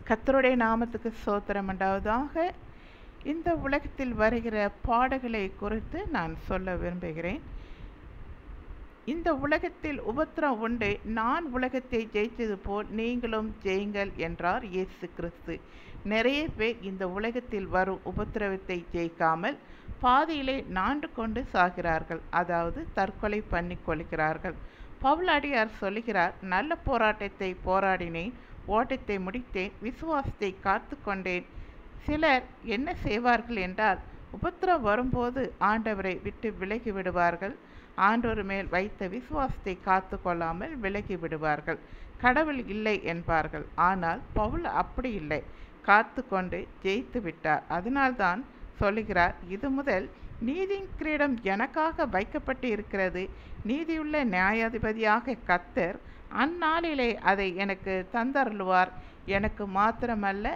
கத்தருடைய நாமத்துக்கு சோத்திரம் உண்டாவதாக இந்த உலகத்தில் வருகிற பாடுகளை குறித்து நான் சொல்ல விரும்புகிறேன் இந்த உலகத்தில் உபத்திரம் உண்டு நான் உலகத்தை ஜெயித்தது போல் நீங்களும் ஜெயுங்கள் என்றார் இயேசு கிறிஸ்து நிறைய பேர் இந்த உலகத்தில் வரும் உபத்திரவத்தை ஜெயிக்காமல் பாதியிலே நாண்டு கொண்டு சாகிறார்கள் அதாவது தற்கொலை பண்ணி கொள்கிறார்கள் பவுலடியார் சொல்லுகிறார் நல்ல போராட்டத்தை போராடினேன் ஓட்டத்தை முடித்தேன் விசுவாசத்தை காத்து கொண்டேன் சிலர் என்ன செய்வார்கள் என்றால் உபத்திரம் வரும்போது ஆண்டவரை விட்டு விலகி விடுவார்கள் ஆண்டவர் மேல் வைத்த விசுவாசத்தை காத்து கொள்ளாமல் விலகி விடுவார்கள் கடவுள் இல்லை என்பார்கள் ஆனால் பவுல் அப்படி இல்லை காத்து கொண்டு ஜெயித்து விட்டார் அதனால்தான் சொல்லுகிறார் இது முதல் நீதியின் கிரீடம் எனக்காக வைக்கப்பட்டு இருக்கிறது நீதியுள்ள நியாயாதிபதியாக கத்தர் அந்நாளிலே அதை எனக்கு தந்தருளுவார் எனக்கு மாத்திரமல்ல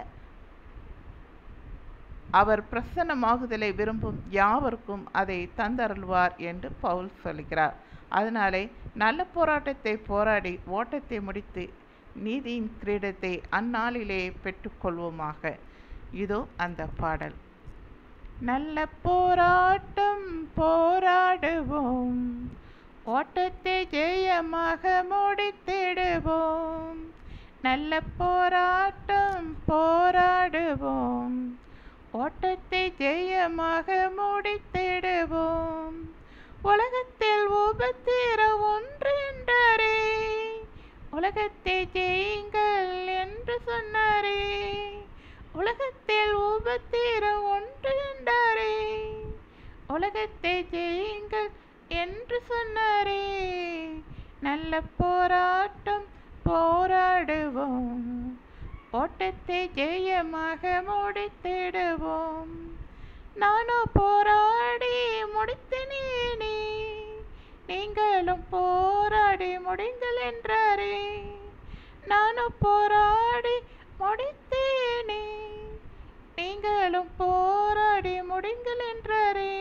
அவர் பிரசன்னமாகுதலை விரும்பும் யாவருக்கும் அதை தந்தருள்வார் என்று பவுல் சொல்கிறார் அதனாலே நல்ல போராட்டத்தை போராடி ஓட்டத்தை முடித்து நீதியின் கிரீடத்தை அந்நாளிலே பெற்றுக்கொள்வோமாக இதோ அந்த பாடல் நல்ல போராட்டம் போராடுவோம் ஓட்டத்தை ஜெயமாக முடித்திடுவோம் நல்ல போராட்டம் போராடுவோம் ஓட்டத்தை ஜெயமாக முடித்திடுவோம் உலகத்தில் உபத்திர ஒன்று என்றாரே உலகத்தை ஜெயுங்கள் என்று சொன்னாரே உலகத்தில் உபத்திர ஒன்று என்றாரே உலகத்தை ஜெயுங்கள் என்று சொன்னாரே நல்ல போராட்டம் போராடுவோம் ஓட்டத்தை ஜெயமாக முடித்திடுவோம் நானும் போராடி முடித்தினேனே நீங்களும் போராடி முடிங்கள் என்றாரே நானும் போராடி முடித்தேனே நீங்களும் போராடி முடிங்கள் என்றாரே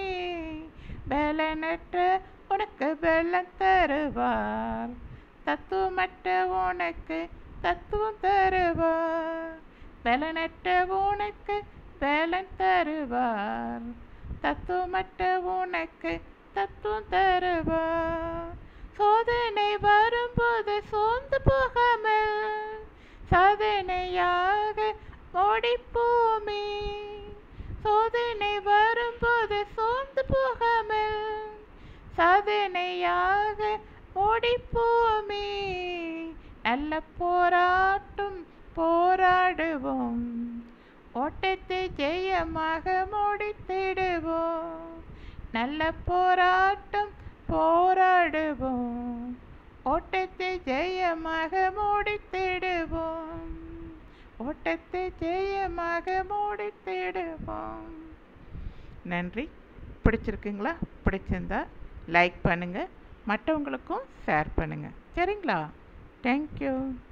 பலனற்ற உனக்கு பலன் தருவார் தத்துவமற்ற உனக்கு தத்துவம் தருவார் பலனற்ற உனக்கு பலன் தருவார் தத்துவமற்ற உனக்கு தத்துவம் தருவார் சோதனை வரும்போது சோர்ந்து போகாமல் சாதனையாக முடிப்போமே சோதனை வரும்போது சோர்ந்து போகாமல் சாதனையாக முடிப்போமே நல்ல போராட்டம் போராடுவோம் ஓட்டத்தை ஜெயமாக முடித்திடுவோம் நல்ல போராட்டம் போராடுவோம் ஓட்டத்தை ஜெயமாக முடித்திடுவோம் ஓட்டத்தை ஜெயமாக முடித்திடுவோம் நன்றி பிடிச்சிருக்குங்களா பிடிச்சிருந்தா லைக் பண்ணுங்கள் மற்றவங்களுக்கும் ஷேர் பண்ணுங்கள் சரிங்களா தேங்க்யூ